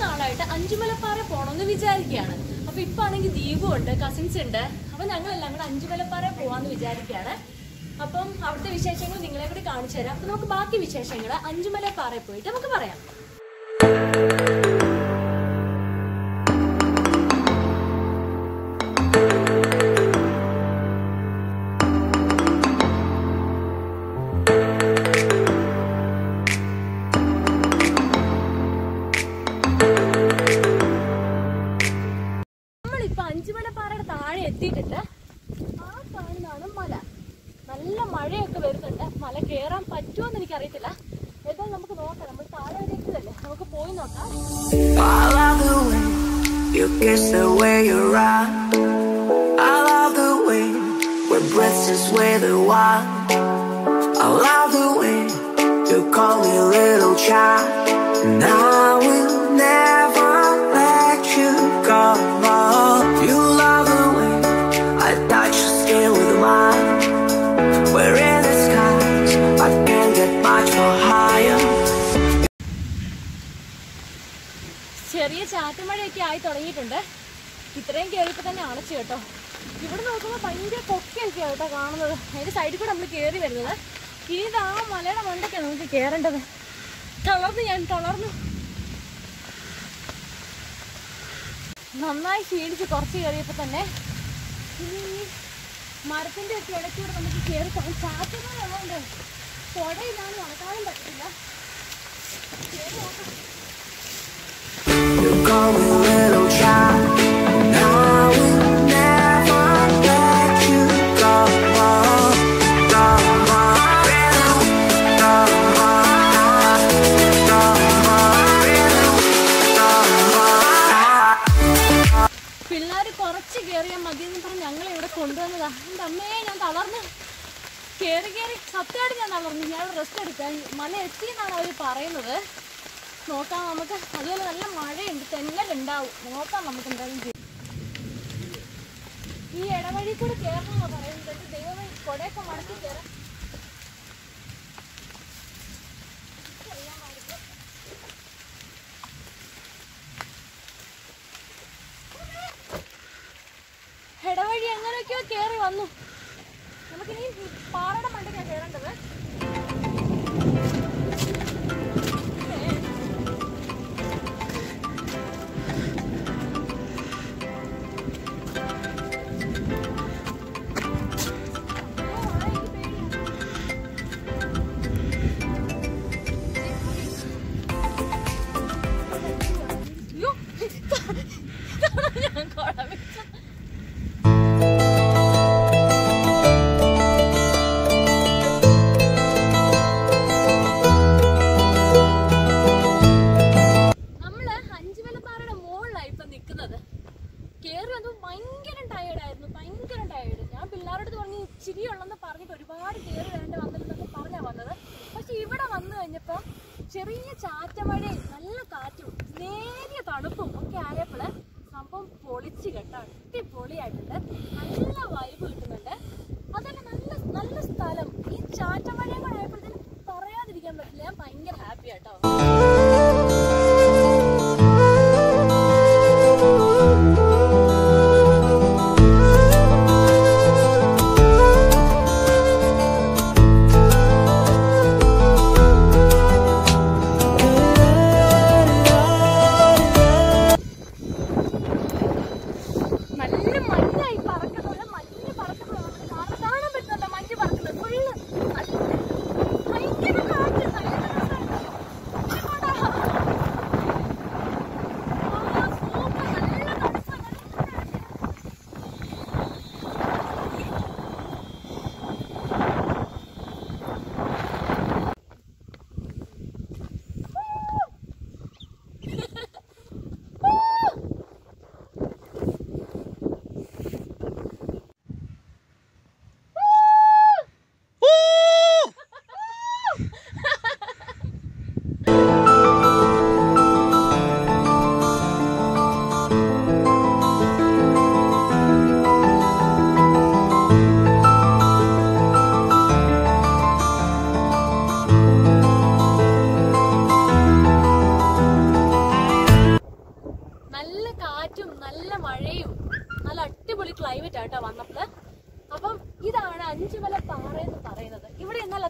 നാളായിട്ട് അഞ്ചുമലപ്പാറ പോണമെന്ന് വിചാരിക്കുകയാണ് അപ്പൊ ഇപ്പൊ ആണെങ്കിൽ ദീപു ഉണ്ട് കസിൻസ് ഉണ്ട് അപ്പൊ ഞങ്ങളെല്ലാം കൂടെ അഞ്ചുമലപ്പാറ പോവാന്ന് വിചാരിക്കുകയാണ് അപ്പം അവിടുത്തെ വിശേഷങ്ങൾ നിങ്ങളെ കൂടി കാണിച്ചു തരാം അപ്പൊ നമുക്ക് ബാക്കി വിശേഷങ്ങൾ അഞ്ചുമലപ്പാറയിൽ പോയിട്ട് നമുക്ക് പറയാം നമ്മളിപ്പോ അഞ്ചുമലപ്പാറയുടെ താഴെ എത്തിയിട്ടുണ്ട് ആ കാണുന്നതാണ് മല നല്ല മഴയൊക്കെ വരുന്നുണ്ട് മല കേറാൻ പറ്റുമോന്ന് എനിക്കറിയത്തില്ല ഏതായാലും നമുക്ക് നോക്കാം നമ്മൾ താഴെ വരെ എത്തിയതല്ലേ നമുക്ക് പോയി നോക്കാം I love the way you kiss the way you ride. I love the way we're breaths just way the wild. I love the way you call me little child. And I will never let you go. You love the way I touch your skin with mine. We're in the skies, I can't get much more higher. ചെറിയ ചാറ്റുമഴയൊക്കെ ആയി തുടങ്ങിയിട്ടുണ്ട് ഇത്രയും കയറിയപ്പോൾ തന്നെ അടച്ചു കേട്ടോ ഇവിടെ നോക്കുമ്പോൾ ഭയങ്കര കൊക്കയൊക്കെയാണ് കേട്ടോ കാണുന്നത് അതിന്റെ സൈഡിൽ കൂടെ നമ്മൾ കയറി വരുന്നത് ഇനി ഇത് ആ മലയുടെ മണ്ടൊക്കെയാണ് നമുക്ക് കയറേണ്ടത് തളർന്നു ഞാൻ തളർന്നു നന്നായി ക്ഷീണിച്ച് കുറച്ച് കയറിയപ്പോൾ തന്നെ ഇനി ഈ മരത്തിന്റെ ഒക്കെ ഇടയ്ക്കൂടെ നമുക്ക് കയറി ചാറ്റുമഴയുള്ളതുകൊണ്ട് കുടയില്ലാതെ നടക്കാനും പറ്റില്ല കയറി നോക്കാം You call me little child, and I will never let you go. Go, പിള്ളേര് കുറച്ച് കയറിയാൽ മതി എന്ന് പറഞ്ഞ് ഞങ്ങളെ ഇവിടെ കൊണ്ടുവന്നതാ എൻ്റെ അമ്മയെ ഞാൻ തളർന്നു കയറി കയറി സത്യമായിട്ട് ഞാൻ തളർന്നു ഞാൻ റെസ്റ്റ് എടുക്കാൻ മല എത്തി എന്നാണ് അവർ പറയുന്നത് നോക്കാം നമുക്ക് അതുപോലെ നല്ല മഴയുണ്ട് തെന്നലുണ്ടാവും നോക്കാം നമുക്ക് എന്തായാലും ചെയ്യും ഈ ഇടവഴി കൂടെ കയറണമെന്ന് പറയുന്നത് എൻ്റെ ദൈവമേ കൊടയൊക്കെ മടക്കി കയറാം ഇടവഴി എങ്ങനെയൊക്കെയോ കയറി വന്നു നമുക്കിനി പാറയുടെ മണ്ടയ്ക്കാണ് കയറേണ്ടത് അയ്യോ ഞാൻ കുഴമിച്ചു നമ്മള് അഞ്ചുമലപ്പാറയുടെ മുകളിലാണ് ഇപ്പൊ നിക്കുന്നത് കേറി വന്നപ്പോ ഭയങ്കര ടയേർഡായിരുന്നു ഭയങ്കര ടയേർഡ് ഞാൻ പിള്ളേരോട് പറഞ്ഞ് ഇച്ചിരി ഉള്ളെന്ന് പറഞ്ഞിട്ട് ഒരുപാട് കേറി വരേണ്ട വന്നില്ലെന്നൊക്കെ പറഞ്ഞാ വന്നത് പക്ഷെ ഇവിടെ വന്നു കഴിഞ്ഞപ്പോ ചെറിയ ചാറ്റമഴയും നല്ല കാറ്റും നേരിയ തണുപ്പും ഒക്കെ ആയപ്പോള് സംഭവം പൊളിച്ച് കേട്ടോ അടിപൊളിയായിട്ടുണ്ട് നല്ല വൈബ് കിട്ടുന്നുണ്ട് അതല്ല നല്ല നല്ല സ്ഥലം ഈ ചാറ്റമഴയും കൂടെ ആയപ്പോഴത്തേനും പറയാതിരിക്കാൻ പറ്റില്ല ഞാൻ ഭയങ്കര ഹാപ്പി ആട്ടോ നല്ല മഞ്ഞായി പറക്കുന്നത് മഞ്ഞ് പറക്കുന്നത് നമുക്ക് കാണാൻ കാണാൻ പറ്റുന്നുണ്ട് മഞ്ഞ് പറക്കുന്നത് ഫുള്ള്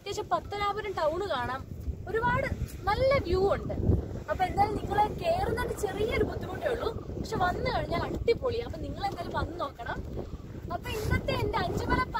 അത്യാവശ്യം പത്തനാപുരം ടൗണ് കാണാം ഒരുപാട് നല്ല വ്യൂ ഉണ്ട് അപ്പൊ എന്തായാലും നിങ്ങൾ കയറുന്നതിന് ചെറിയൊരു ബുദ്ധിമുട്ടേ ഉള്ളൂ പക്ഷെ വന്നു കഴിഞ്ഞാൽ അടിപൊളിയാണ് അപ്പൊ നിങ്ങൾ എന്തായാലും വന്ന് നോക്കണം അപ്പൊ ഇന്നത്തെ എന്റെ അഞ്ചുമല